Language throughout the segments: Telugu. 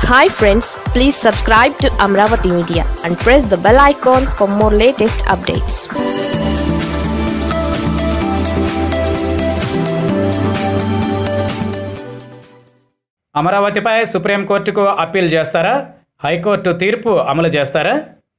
hi friends please subscribe to Amaravati media and press the bell icon for more latest updates అమరావతిపై సుప్రీంకోర్టుకు అప్పీల్ చేస్తారా హైకోర్టు తీర్పు అమలు చేస్తారా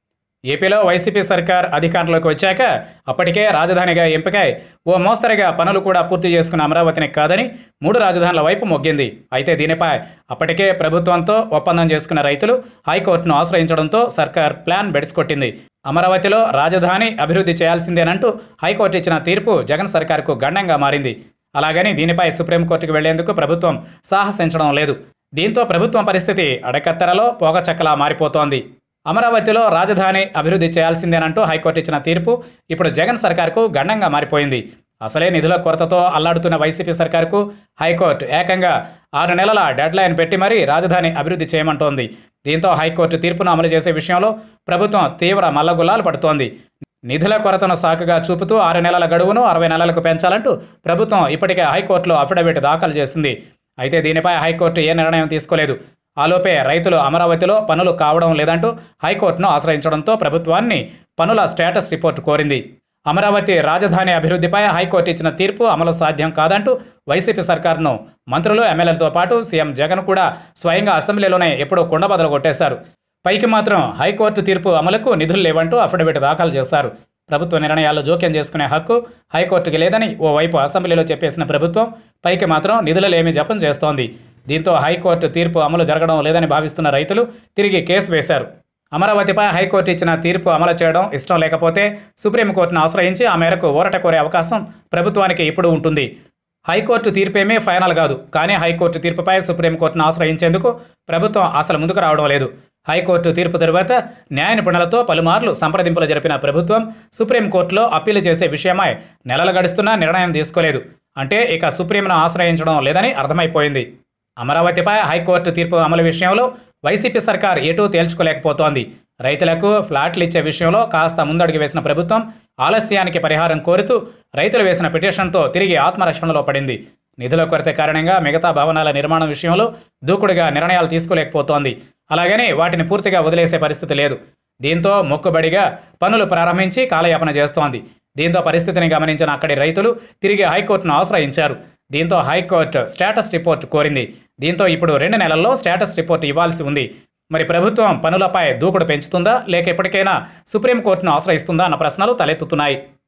ఏపీలో వైసీపీ సర్కార్ అధికారంలోకి వచ్చాక అప్పటికే రాజధానిగా ఎంపికై ఓ మోస్తరుగా పనులు కూడా పూర్తి చేసుకున్న అమరావతిని కాదని మూడు రాజధానుల వైపు మొగ్గింది అయితే దీనిపై అప్పటికే ప్రభుత్వంతో ఒప్పందం చేసుకున్న రైతులు హైకోర్టును ఆశ్రయించడంతో సర్కార్ ప్లాన్ బెడిసికొట్టింది అమరావతిలో రాజధాని అభివృద్ధి చేయాల్సిందేనంటూ హైకోర్టు ఇచ్చిన తీర్పు జగన్ సర్కార్కు గండంగా మారింది అలాగని దీనిపై సుప్రీంకోర్టుకు వెళ్లేందుకు ప్రభుత్వం సాహసించడం లేదు దీంతో ప్రభుత్వం పరిస్థితి అడకత్తెరలో పోగచక్కలా మారిపోతోంది అమరావతిలో రాజధాని అభివృద్ధి చేయాల్సిందేనంటూ హైకోర్టు ఇచ్చిన తీర్పు ఇప్పుడు జగన్ సర్కార్కు గండంగా మారిపోయింది అసలే నిధుల కొరతతో అల్లాడుతున్న వైసీపీ సర్కార్కు హైకోర్టు ఏకంగా ఆరు నెలల డెడ్లైన్ పెట్టి మరీ రాజధాని అభివృద్ధి చేయమంటోంది దీంతో హైకోర్టు తీర్పును అమలు చేసే విషయంలో ప్రభుత్వం తీవ్ర మల్లగుల్లాలు పడుతోంది నిధుల కొరతను సాకుగా చూపుతూ ఆరు నెలల గడువును అరవై నెలలకు పెంచాలంటూ ప్రభుత్వం ఇప్పటికే హైకోర్టులో అఫిడవిట్ దాఖలు చేసింది అయితే దీనిపై హైకోర్టు ఏ నిర్ణయం తీసుకోలేదు ఆలోపే రైతులు అమరావతిలో పనులు కావడం లేదంటూ హైకోర్టును ఆశ్రయించడంతో ప్రభుత్వాన్ని పనుల స్టేటస్ రిపోర్ట్ కోరింది అమరావతి రాజధాని అభివృద్ధిపై హైకోర్టు ఇచ్చిన తీర్పు అమలు సాధ్యం కాదంటూ వైసీపీ సర్కార్ను మంత్రులు ఎమ్మెల్యేలతో పాటు సీఎం జగన్ కూడా స్వయంగా అసెంబ్లీలోనే ఎప్పుడూ కుండబదలు కొట్టేశారు పైకి మాత్రం హైకోర్టు తీర్పు అమలుకు నిధులు లేవంటూ అఫిడవిట్ దాఖలు చేశారు ప్రభుత్వ నిర్ణయాల్లో జోక్యం చేసుకునే హక్కు హైకోర్టుకి లేదని ఓవైపు అసెంబ్లీలో చెప్పేసిన ప్రభుత్వం పైకి మాత్రం నిధులలేమి జపం చేస్తోంది దీంతో హైకోర్టు తీర్పు అమలు జరగడం లేదని భావిస్తున్న రైతులు తిరిగి కేసు వేశారు అమరావతిపై హైకోర్టు ఇచ్చిన తీర్పు అమలు చేయడం ఇష్టం లేకపోతే సుప్రీంకోర్టును ఆశ్రయించి ఆ మేరకు ఊరట కోరే అవకాశం ప్రభుత్వానికి ఇప్పుడు ఉంటుంది హైకోర్టు తీర్పేమీ ఫైనల్ కాదు కానీ హైకోర్టు తీర్పుపై సుప్రీంకోర్టును ఆశ్రయించేందుకు ప్రభుత్వం అసలు ముందుకు రావడం లేదు హైకోర్టు తీర్పు తరువాత న్యాయ నిపుణులతో పలుమార్లు సంప్రదింపులు జరిపిన ప్రభుత్వం సుప్రీంకోర్టులో అప్పీలు చేసే విషయమై నెలలు గడుస్తున్నా నిర్ణయం తీసుకోలేదు అంటే ఇక సుప్రీంను ఆశ్రయించడం లేదని అర్థమైపోయింది అమరావతిపై హైకోర్టు తీర్పు అమలు విషయంలో వైసీపీ సర్కార్ ఎటూ తేల్చుకోలేకపోతోంది రైతులకు ఫ్లాట్లు ఇచ్చే విషయంలో కాస్త ముందడుగు వేసిన ప్రభుత్వం ఆలస్యానికి పరిహారం కోరుతూ రైతులు వేసిన పిటిషన్తో తిరిగి ఆత్మరక్షణలో పడింది నిధుల కొరత కారణంగా మిగతా భవనాల నిర్మాణం విషయంలో దూకుడుగా నిర్ణయాలు తీసుకోలేకపోతోంది అలాగని వాటిని పూర్తిగా వదిలేసే పరిస్థితి లేదు దీంతో మొక్కుబడిగా పనులు ప్రారంభించి కాలయాపన చేస్తోంది దీంతో పరిస్థితిని గమనించిన అక్కడి రైతులు తిరిగి హైకోర్టును ఆశ్రయించారు దీంతో హైకోర్టు స్టేటస్ రిపోర్ట్ కోరింది దీంతో ఇప్పుడు రెండు నెలల్లో స్టేటస్ రిపోర్ట్ ఇవ్వాల్సి ఉంది మరి ప్రభుత్వం పనులపై దూకుడు పెంచుతుందా లేక ఎప్పటికైనా సుప్రీంకోర్టును ఆశ్రయిస్తుందా అన్న ప్రశ్నలు తలెత్తుతున్నాయి